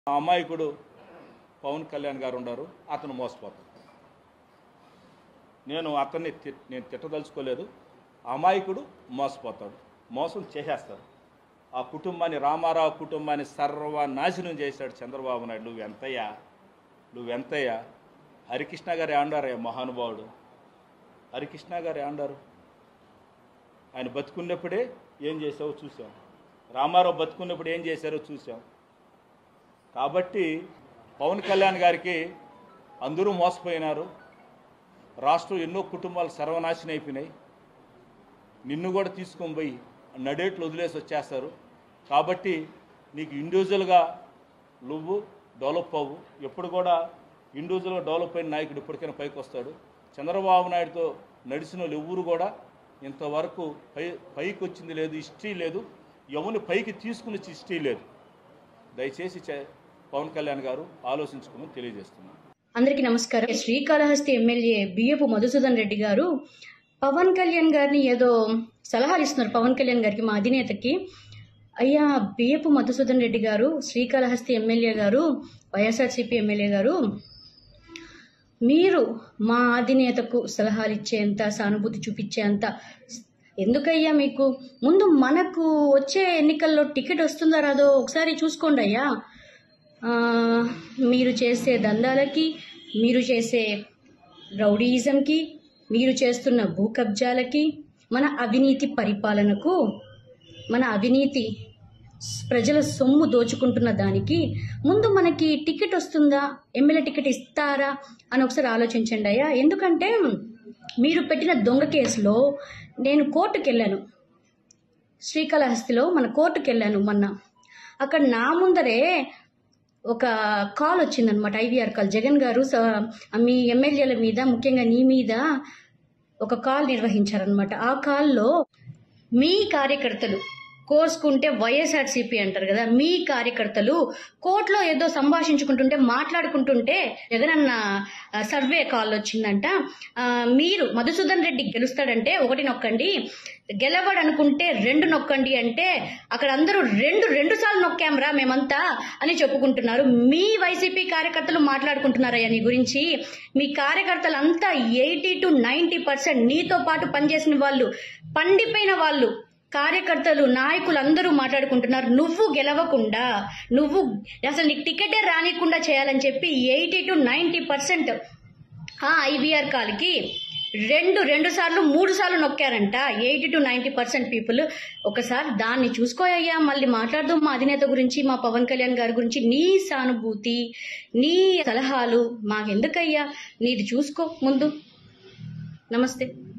ఆ అమాయకుడు పవన్ కళ్యాణ్ గారు ఉన్నారు అతను మోసపోతాడు నేను అతన్ని తి- నేను తిట్టదలుచుకోలేదు అమాయకుడు మోసపోతాడు మోసం చేసేస్తాడు ఆ కుటుంబాన్ని రామారావు కుటుంబాన్ని సర్వనాశనం చేశాడు చంద్రబాబు నాయుడు నువ్వు ఎంతయ్యా నువ్వెంతయ్యా హరికృష్ణ గారు ఏమండారయ్యా మహానుభావుడు హరికృష్ణ గారు ఏమండారు ఆయన బతుకున్నప్పుడే ఏం చేసావో చూసాం రామారావు బతుకున్నప్పుడు ఏం చేశారో చూసాం కాబట్టి పవన్ కళ్యాణ్ గారికి అందరూ మోసపోయినారు రాష్ట్రం ఎన్నో కుటుంబాలు సర్వనాశనం అయిపోయినాయి నిన్ను కూడా తీసుకొని పోయి నడేట్లు వదిలేసి వచ్చేస్తారు కాబట్టి నీకు ఇండివిజువల్గా నువ్వు డెవలప్ అవ్వు ఎప్పుడు కూడా ఇండివిజువల్గా డెవలప్ అయిన నాయకుడు ఇప్పటికైనా పైకి వస్తాడు చంద్రబాబు నాయుడుతో నడిచిన వాళ్ళు ఎవ్వరు కూడా ఇంతవరకు పై పైకి వచ్చింది లేదు హిస్టరీ లేదు ఎవరిని పైకి తీసుకుని వచ్చి హిస్టరీ లేదు దయచేసి చే- పవన్ కళ్యాణ్ గారు ఆలోచించుకోమని తెలియజేస్తున్నాను అందరికీ నమస్కారం శ్రీకాళహస్తి ఎమ్మెల్యే బియ్యపు మధుసూదన్ రెడ్డి గారు పవన్ కళ్యాణ్ గారిని ఏదో సలహాలు ఇస్తున్నారు పవన్ కళ్యాణ్ గారికి మా అధినేతకి అయ్యా బియ్యపు మధుసూదన్ రెడ్డి గారు శ్రీకాళహస్తి ఎమ్మెల్యే గారు వైఎస్ఆర్సీపీ ఎమ్మెల్యే గారు మీరు మా అధినేతకు సలహాలు ఇచ్చేంత సానుభూతి చూపించేంత ఎందుకయ్యా మీకు ముందు మనకు వచ్చే ఎన్నికల్లో టికెట్ వస్తుందా రాదో ఒకసారి చూసుకోండి అయ్యా ఆ, మీరు చేసే దందాలకి మీరు చేసే రౌడీయిజంకి మీరు చేస్తున్న భూ కబ్జాలకి మన అవినీతి పరిపాలనకు మన అవినీతి స్- ప్రజల సొమ్ము దోచుకుంటున్న దానికి ముందు మనకి టికెట్ వస్తుందా ఎమ్మెల్యే టికెట్ ఇస్తారా అని ఒకసారి ఆలోచించండి అయ్యా ఎందుకంటే మీరు పెట్టిన దొంగ కేసులో నేను కోర్టుకు వెళ్ళాను శ్రీకాళహస్తిలో మన కోర్టుకు వెళ్ళాను మొన్న అక్కడ నా ముందరే ఒక కాల్ వచ్చిందనమాట ఐవీఆర్ కాల్ జగన్ గారు స- మీ ఎమ్మెల్యేల మీద ముఖ్యంగా నీ మీద ఒక కాల్ నిర్వహించారనమాట ఆ కాల్లో మీ కార్యకర్తలు కోసుకుంటే వైఎస్ఆర్సీపీ అంటారు కదా మీ కార్యకర్తలు కోర్టులో ఏదో సంభాషించుకుంటుంటే మాట్లాడుకుంటుంటే జగనన్న ఆ, సర్వే కాల్ వచ్చిందంట ఆ, మీరు మధుసూదన్ రెడ్డి గెలుస్తాడంటే ఒకటి నొక్కండి గెలవడు అనుకుంటే రెండు నొక్కండి అంటే అక్కడ అందరూ రెండు రెండు సార్లు నొక్కాంరా మేమంతా అని చెప్పుకుంటున్నారు మీ వైసీపీ కార్యకర్తలు మాట్లాడుకుంటున్నారయ్యా నీ గురించి మీ కార్యకర్తలు అంతా ఎయిటీ టు నైంటీ పర్సెంట్ నీతో పాటు పనిచేసిన వాళ్ళు పండిపోయిన వాళ్ళు కార్యకర్తలు నాయకులు అందరూ మాట్లాడుకుంటున్నారు నువ్వు గెలవకుండా నువ్వు అసలు నీకు టికెటే రానికుండా చేయాలని చెప్పి ఎయిటీ టు నైంటీ పర్సెంట్ ఆ ఐవీఆర్ కాల్కి రెండు రెండు సార్లు మూడు సార్లు నొక్కారంట eighty to ninety percent people ఒకసారి దాన్ని చూసుకోయ్యా మళ్ళీ మాట్లాడదాం మా అధినేత గురించి మా పవన్ కళ్యాణ్ గారి గురించి నీ సానుభూతి నీ సలహాలు మాకెందుకయ్యా నీది చూసుకో ముందు నమస్తే